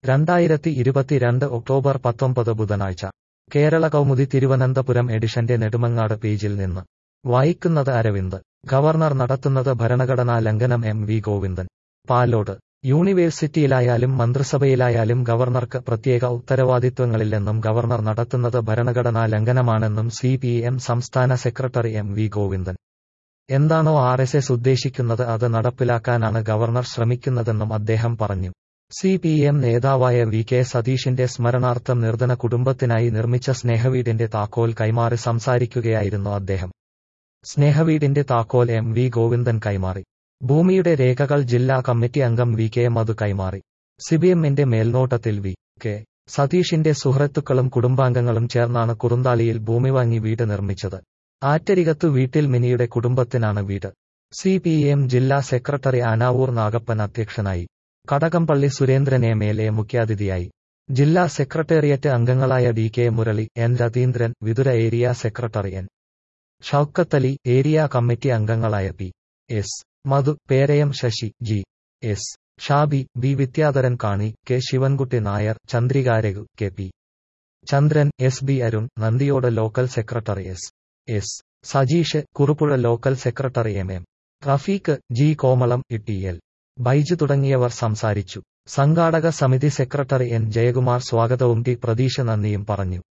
രണ്ടായിരത്തി ഇരുപത്തിരണ്ട് ഒക്ടോബർ പത്തൊമ്പത് ബുധനാഴ്ച കേരള കൗമുദി തിരുവനന്തപുരം എഡിഷന്റെ നെടുമങ്ങാട് പേജിൽ നിന്ന് വായിക്കുന്നത് അരവിന്ദ് ഗവർണർ നടത്തുന്നത് ഭരണഘടനാ ലംഘനം എം വി ഗോവിന്ദൻ പാലോട് യൂണിവേഴ്സിറ്റിയിലായാലും മന്ത്രിസഭയിലായാലും ഗവർണർക്ക് പ്രത്യേക ഉത്തരവാദിത്വങ്ങളില്ലെന്നും ഗവർണർ നടത്തുന്നത് ഭരണഘടനാ ലംഘനമാണെന്നും സി പി എം സംസ്ഥാന സെക്രട്ടറി എം വി ഗോവിന്ദൻ എന്താണോ ആർ എസ് എസ് ഉദ്ദേശിക്കുന്നത് അത് നടപ്പിലാക്കാനാണ് ഗവർണർ ശ്രമിക്കുന്നതെന്നും അദ്ദേഹം പറഞ്ഞു സി പി എം നേതാവായ വി കെ സതീഷിന്റെ സ്മരണാർത്ഥം നിർധന കുടുംബത്തിനായി നിർമ്മിച്ച സ്നേഹവീടിന്റെ താക്കോൽ കൈമാറി സംസാരിക്കുകയായിരുന്നു അദ്ദേഹം സ്നേഹവീടിന്റെ താക്കോൽ എം വി ഗോവിന്ദൻ കൈമാറി ഭൂമിയുടെ രേഖകൾ ജില്ലാ കമ്മിറ്റി അംഗം വി കെ മധു കൈമാറി സിബിഎമ്മിന്റെ മേൽനോട്ടത്തിൽ വി കെ സതീഷിന്റെ സുഹൃത്തുക്കളും കുടുംബാംഗങ്ങളും ചേർന്നാണ് കുറുന്താളിയിൽ ഭൂമി വാങ്ങി വീട് നിർമ്മിച്ചത് ആറ്റരികത്തു വീട്ടിൽ മിനിയുടെ കുടുംബത്തിനാണ് വീട് സി പി എം ജില്ലാ സെക്രട്ടറി ആനാവൂർ നാഗപ്പൻ അധ്യക്ഷനായി Kadakampally Surendran M L A മുഖ്യാതിഥിയായി ജില്ലാ സെക്രട്ടേറിയറ്റ് അംഗങ്ങളായ D K Murali N Ratheendran Vithura area secretary N Shoukathali area committee അംഗങ്ങളായ P S Madhu Perayam Sasi G S Shabi B Vidyadharan Kani K Sivankutty Nair ചന്ദ്രികാരകു K P Chandran S B Arun Nandiyode local secretary S S Sajeesh Kuruppuzha local secretary M M Rafeeq G Komalam E L Baiju തുടങ്ങിയവർ സംസാരിച്ചു സംഘാടക സമിതി secretary N Jayakumar സ്വാഗതവും T Pratheesh നന്ദിയും പറഞ്ഞു